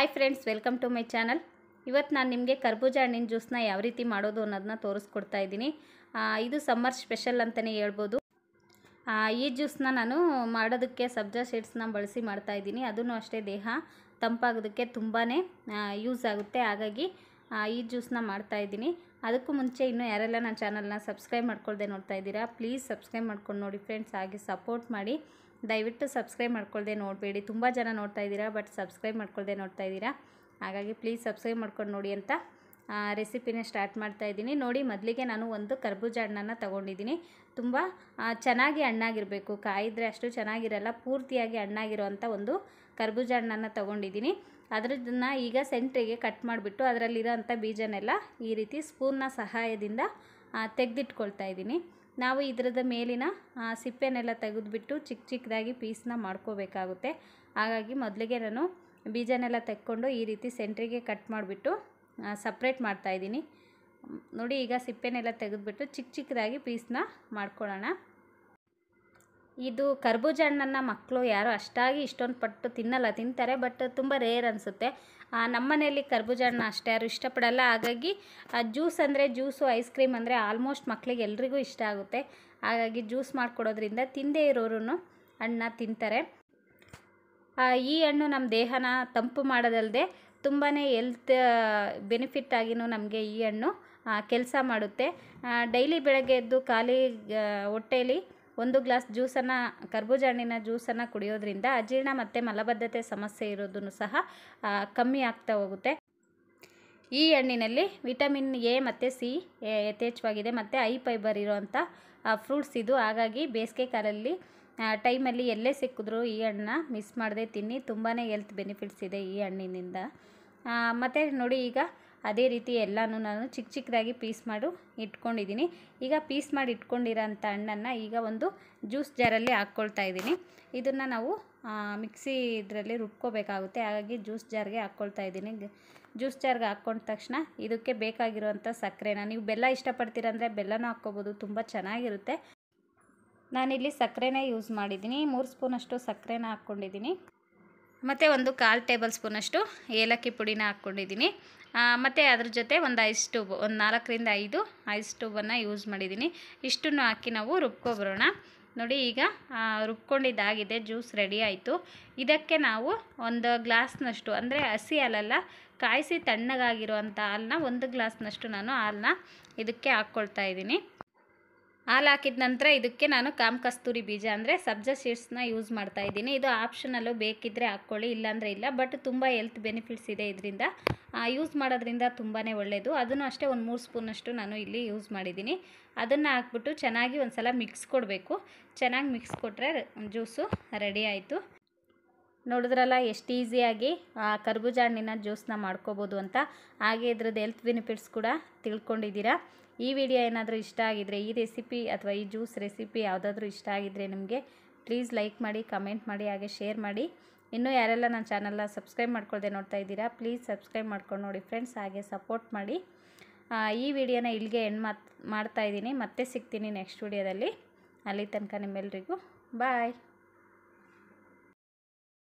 hi friends welcome to my channel ಇವತ್ತು ನಾನು ನಿಮಗೆ ಕರ್ಬೂಜ ಹಣ್ಣಿನ ಜ್ಯೂಸ್ನ ಯಾವ ರೀತಿ ಮಾಡೋದು ಅನ್ನೋದನ್ನ ತೋರಿಸ್ಕೊಡ್ತಾ ಇದ್ದೀನಿ ಆ, ಇದು ಸಮ್ಮರ್ ಸ್ಪೆಷಲ್ ಅಂತಲೇ ಹೇಳ್ಬೋದು ಆ, ಈ ಜ್ಯೂಸ್ನ ನಾನು ಮಾಡೋದಕ್ಕೆ ಸಬ್ಜಾ ಸೀಡ್ಸ್ನ ಬಳಸಿ ಮಾಡ್ತಾ ಇದ್ದೀನಿ ಅದೂ ಅಷ್ಟೇ ದೇಹ ತಂಪಾಗೋದಕ್ಕೆ ತುಂಬಾ ಯೂಸ್ ಆಗುತ್ತೆ ಹಾಗಾಗಿ ಆ, ಈ ಜ್ಯೂಸ್ನ ಮಾಡ್ತಾ ಇದ್ದೀನಿ ಅದಕ್ಕೂ ಮುಂಚೆ ಇನ್ನೂ ಯಾರೆಲ್ಲ ನನ್ನ ಚಾನಲ್ನ ಸಬ್ಸ್ಕ್ರೈಬ್ ಮಾಡ್ಕೊಳ್ದೆ ನೋಡ್ತಾ ಇದ್ದೀರಾ ಪ್ಲೀಸ್ ಸಬ್ಸ್ಕ್ರೈಬ್ ಮಾಡ್ಕೊಂಡು ನೋಡಿ ಫ್ರೆಂಡ್ಸ್ ಹಾಗೆ ಸಪೋರ್ಟ್ ಮಾಡಿ ದಯವಿಟ್ಟು ಸಬ್ಸ್ಕ್ರೈಬ್ ಮಾಡ್ಕೊಳ್ದೆ ನೋಡಬೇಡಿ ತುಂಬ ಜನ ನೋಡ್ತಾ ಇದ್ದೀರಾ ಬಟ್ ಸಬ್ಸ್ಕ್ರೈಬ್ ಮಾಡ್ಕೊಳ್ದೆ ನೋಡ್ತಾ ಇದ್ದೀರಾ ಹಾಗಾಗಿ ಪ್ಲೀಸ್ ಸಬ್ಸ್ಕ್ರೈಬ್ ಮಾಡ್ಕೊಂಡು ನೋಡಿ ಅಂತ ರೆಸಿಪಿನ ಸ್ಟಾರ್ಟ್ ಮಾಡ್ತಾ ಇದ್ದೀನಿ ನೋಡಿ ಮೊದಲಿಗೆ ನಾನು ಒಂದು ಕರ್ಬೂಜ ಹಣ್ಣನ್ನು ತಗೊಂಡಿದ್ದೀನಿ ತುಂಬ ಆ, ಚೆನ್ನಾಗಿ ಹಣ್ಣಾಗಿರಬೇಕು ಕಾಯಿದ್ರೆ ಅಷ್ಟು ಚೆನ್ನಾಗಿರಲ್ಲ ಪೂರ್ತಿಯಾಗಿ ಹಣ್ಣಾಗಿರೋವಂಥ ಒಂದು ಕರ್ಬೂಜ ಹಣ್ಣನ್ನು ತಗೊಂಡಿದ್ದೀನಿ ಅದರದನ್ನು ಈಗ ಸೆಂಟ್ರಿಗೆ ಕಟ್ ಮಾಡಿಬಿಟ್ಟು ಅದರಲ್ಲಿರೋಂಥ ಬೀಜನೆಲ್ಲ ಈ ರೀತಿ ಸ್ಪೂನ್ನ ಸಹಾಯದಿಂದ ತೆಗೆದಿಟ್ಕೊಳ್ತಾ ಇದ್ದೀನಿ ನಾವು ಇದರದ ಮೇಲಿನ ಆ, ಸಿಪ್ಪೆನೆಲ್ಲ ತೆಗೆದುಬಿಟ್ಟು ಚಿಕ್ಕ ಚಿಕ್ಕದಾಗಿ ಪೀಸ್ನ ಮಾಡ್ಕೋಬೇಕಾಗುತ್ತೆ ಹಾಗಾಗಿ ಮೊದಲಿಗೆ ನಾನು ಬೀಜನೆಲ್ಲ ತೆಕ್ಕೊಂಡು ಈ ರೀತಿ ಸೆಂಟ್ರಿಗೆ ಕಟ್ ಮಾಡಿಬಿಟ್ಟು ಸಪ್ರೇಟ್ ಮಾಡ್ತಾಯಿದ್ದೀನಿ ನೋಡಿ ಈಗ ಸಿಪ್ಪೆನೆಲ್ಲ ತೆಗೆದುಬಿಟ್ಟು ಚಿಕ್ಕ ಚಿಕ್ಕದಾಗಿ ಪೀಸ್ನ ಮಾಡ್ಕೊಳ್ಳೋಣ ಇದು ಕರ್ಬೂಜ ಹಣ್ಣನ್ನು ಮಕ್ಕಳು ಯಾರು ಅಷ್ಟಾಗಿ ಇಷ್ಟೊಂದು ಪಟ್ಟು ತಿನ್ನಲ್ಲ ತಿಂತಾರೆ ಬಟ್ ತುಂಬ ರೇರ್ ಅನಿಸುತ್ತೆ ನಮ್ಮ ಮನೆಯಲ್ಲಿ ಕರ್ಬೂಜ ಹಣ್ಣು ಅಷ್ಟು ಯಾರು ಇಷ್ಟಪಡಲ್ಲ ಹಾಗಾಗಿ ಜ್ಯೂಸ್ ಅಂದರೆ ಜ್ಯೂಸು ಐಸ್ ಕ್ರೀಮ್ ಅಂದರೆ ಆಲ್ಮೋಸ್ಟ್ ಮಕ್ಕಳಿಗೆ ಎಲ್ರಿಗೂ ಇಷ್ಟ ಆಗುತ್ತೆ ಹಾಗಾಗಿ ಜ್ಯೂಸ್ ಮಾಡಿಕೊಡೋದ್ರಿಂದ ತಿಂದೇ ಇರೋರು ಹಣ್ಣನ್ನ ತಿಂತಾರೆ ಆ, ಈ ಹಣ್ಣು ನಮ್ಮ ದೇಹನ ತಂಪು ಮಾಡೋದಲ್ಲದೆ ತುಂಬಾ ಎಲ್ತ್ ಬೆನಿಫಿಟ್ ಆಗಿನೂ ನಮಗೆ ಈ ಹಣ್ಣು ಕೆಲಸ ಮಾಡುತ್ತೆ ಡೈಲಿ ಬೆಳಗ್ಗೆ ಎದ್ದು ಖಾಲಿ ಆ, ಹೊಟ್ಟೆಯಲ್ಲಿ ಒಂದು ಗ್ಲಾಸ್ ಜ್ಯೂಸನ್ನು ಕರ್ಬೂಜ ಹಣ್ಣಿನ ಜ್ಯೂಸನ್ನು ಕುಡಿಯೋದ್ರಿಂದ ಅಜೀರ್ಣ ಮತ್ತು ಮಲಬದ್ಧತೆ ಸಮಸ್ಯೆ ಇರೋದನ್ನು ಸಹ ಆ, ಕಮ್ಮಿ ಆಗ್ತಾ ಹೋಗುತ್ತೆ ಈ ಹಣ್ಣಿನಲ್ಲಿ ವಿಟಮಿನ್ ಎ ಮತ್ತು ಸಿ ಯಥೇಚ್ಛವಾಗಿದೆ ಮತ್ತು ಐ ಫೈಬರ್ ಇರೋವಂಥ ಫ್ರೂಟ್ಸ್ ಇದು ಹಾಗಾಗಿ ಬೇಸಿಗೆ ಕಾಲದಲ್ಲಿ ಟೈಮಲ್ಲಿ ಎಲ್ಲೇ ಸಿಕ್ಕಿದ್ರೂ ಈ ಹಣ್ಣನ್ನ ಮಿಸ್ ಮಾಡದೆ ತಿನ್ನಿ ತುಂಬಾ ಹೆಲ್ತ್ ಬೆನಿಫಿಟ್ಸ್ ಇದೆ ಈ ಹಣ್ಣಿನಿಂದ ಮತ್ತು ನೋಡಿ ಈಗ ಅದೇ ರೀತಿ ಎಲ್ಲನೂ ನಾನು ಚಿಕ್ಕ ಚಿಕ್ಕದಾಗಿ ಪೀಸ್ ಮಾಡು ಇಟ್ಕೊಂಡಿದ್ದೀನಿ ಈಗ ಪೀಸ್ ಮಾಡಿ ಇಟ್ಕೊಂಡಿರೋಂಥ ಹಣ್ಣನ್ನು ಈಗ ಒಂದು ಜ್ಯೂಸ್ ಜಾರಲ್ಲಿ ಹಾಕ್ಕೊಳ್ತಾ ಇದ್ದೀನಿ ಇದನ್ನು ನಾವು ಮಿಕ್ಸಿ ಇದರಲ್ಲಿ ರುಬ್ಕೋಬೇಕಾಗುತ್ತೆ ಹಾಗಾಗಿ ಜ್ಯೂಸ್ ಜಾರ್ಗೆ ಹಾಕ್ಕೊಳ್ತಾ ಇದ್ದೀನಿ ಜ್ಯೂಸ್ ಜಾರ್ಗೆ ಹಾಕ್ಕೊಂಡ ತಕ್ಷಣ ಇದಕ್ಕೆ ಬೇಕಾಗಿರುವಂಥ ಸಕ್ಕರೆನ ನೀವು ಬೆಲ್ಲ ಇಷ್ಟಪಡ್ತೀರಂದರೆ ಬೆಲ್ಲನೂ ಹಾಕ್ಕೋಬೋದು ತುಂಬ ಚೆನ್ನಾಗಿರುತ್ತೆ ನಾನಿಲ್ಲಿ ಸಕ್ಕರೆನೇ ಯೂಸ್ ಮಾಡಿದ್ದೀನಿ ಮೂರು ಸ್ಪೂನಷ್ಟು ಸಕ್ಕರೆನ ಹಾಕ್ಕೊಂಡಿದ್ದೀನಿ ಮತ್ತು ಒಂದು ಕಾಲು ಟೇಬಲ್ ಸ್ಪೂನಷ್ಟು ಏಲಕ್ಕಿ ಪುಡಿನ ಹಾಕ್ಕೊಂಡಿದ್ದೀನಿ ಮತ್ತು ಅದ್ರ ಜೊತೆ ಒಂದು ಐಸ್ ಟ್ಯೂಬ್ ಒಂದು ನಾಲ್ಕರಿಂದ ಐದು ಐಸ್ ಟ್ಯೂಬನ್ನು ಯೂಸ್ ಮಾಡಿದ್ದೀನಿ ಇಷ್ಟನ್ನು ಹಾಕಿ ನಾವು ರುಬ್ಕೊಬರೋಣ ನೋಡಿ ಈಗ ಆ, ರುಬ್ಕೊಂಡಿದ್ದಾಗಿದೆ ಜ್ಯೂಸ್ ರೆಡಿ ಆಯಿತು ಇದಕ್ಕೆ ನಾವು ಒಂದು ಗ್ಲಾಸ್ನಷ್ಟು ಅಂದರೆ ಹಸಿ ಹಾಲಲ್ಲ ಕಾಯಿಸಿ ತಣ್ಣಗಾಗಿರುವಂಥ ಹಾಲನ್ನ ಒಂದು ಗ್ಲಾಸ್ನಷ್ಟು ನಾನು ಹಾಲನ್ನ ಇದಕ್ಕೆ ಹಾಕ್ಕೊಳ್ತಾ ಇದ್ದೀನಿ ಹಾಲು ಹಾಕಿದ ನಂತರ ಇದಕ್ಕೆ ನಾನು ಕಾಮ್ ಕಸ್ತೂರಿ ಬೀಜ ಅಂದರೆ ಸಬ್ಜಾ ಸೀಡ್ಸ್ನ ಯೂಸ್ ಮಾಡ್ತಾ ಇದ್ದೀನಿ ಇದು ಆಪ್ಷನಲ್ಲು ಬೇಕಿದ್ದರೆ ಹಾಕ್ಕೊಳ್ಳಿ ಇಲ್ಲಾಂದರೆ ಇಲ್ಲ ಬಟ್ ತುಂಬ ಹೆಲ್ತ್ ಬೆನಿಫಿಟ್ಸ್ ಇದೆ ಇದರಿಂದ ಯೂಸ್ ಮಾಡೋದ್ರಿಂದ ತುಂಬಾ ಒಳ್ಳೆಯದು ಅದನ್ನು ಅಷ್ಟೇ ಒಂದು ಮೂರು ಸ್ಪೂನಷ್ಟು ನಾನು ಇಲ್ಲಿ ಯೂಸ್ ಮಾಡಿದ್ದೀನಿ ಅದನ್ನು ಹಾಕ್ಬಿಟ್ಟು ಚೆನ್ನಾಗಿ ಒಂದು ಸಲ ಮಿಕ್ಸ್ ಕೊಡಬೇಕು ಚೆನ್ನಾಗಿ ಮಿಕ್ಸ್ ಕೊಟ್ಟರೆ ಜ್ಯೂಸು ರೆಡಿ ಆಯಿತು ನೋಡಿದ್ರಲ್ಲ ಎಷ್ಟು ಈಸಿಯಾಗಿ ಆ, ಕರ್ಬೂಜ ಹಣ್ಣಿನ ಜ್ಯೂಸ್ನ ಮಾಡ್ಕೋಬೋದು ಅಂತ ಹಾಗೆ ಇದ್ರದ್ದು ಹೆಲ್ತ್ ಬೆನಿಫಿಟ್ಸ್ ಕೂಡ ತಿಳ್ಕೊಂಡಿದ್ದೀರಾ ಈ ವಿಡಿಯೋ ಏನಾದರೂ ಇಷ್ಟ ಆಗಿದರೆ ಈ ರೆಸಿಪಿ ಅಥವಾ ಈ ಜ್ಯೂಸ್ ರೆಸಿಪಿ ಯಾವುದಾದ್ರೂ ಇಷ್ಟ ಆಗಿದರೆ ನಿಮಗೆ ಪ್ಲೀಸ್ ಲೈಕ್ ಮಾಡಿ ಕಮೆಂಟ್ ಮಾಡಿ ಹಾಗೆ ಶೇರ್ ಮಾಡಿ ಇನ್ನೂ ಯಾರೆಲ್ಲ ನನ್ನ ಚಾನಲ್ನ ಸಬ್ಸ್ಕ್ರೈಬ್ ಮಾಡ್ಕೊಳ್ದೆ ನೋಡ್ತಾ ಇದ್ದೀರಾ ಪ್ಲೀಸ್ ಸಬ್ಸ್ಕ್ರೈಬ್ ಮಾಡ್ಕೊಂಡು ನೋಡಿ ಫ್ರೆಂಡ್ಸ್ ಹಾಗೆ ಸಪೋರ್ಟ್ ಮಾಡಿ ಆ, ಈ ವಿಡಿಯೋನ ಇಲ್ಲಿಗೆ ಎಂಡ್ ಮಾತ್ ಮಾಡ್ತಾ ಇದ್ದೀನಿ ಮತ್ತೆ ಸಿಗ್ತೀನಿ ನೆಕ್ಸ್ಟ್ ವಿಡಿಯೋದಲ್ಲಿ ಅಲ್ಲಿ ತನಕ ನಿಮ್ಮೆಲ್ರಿಗೂ ಬಾಯ್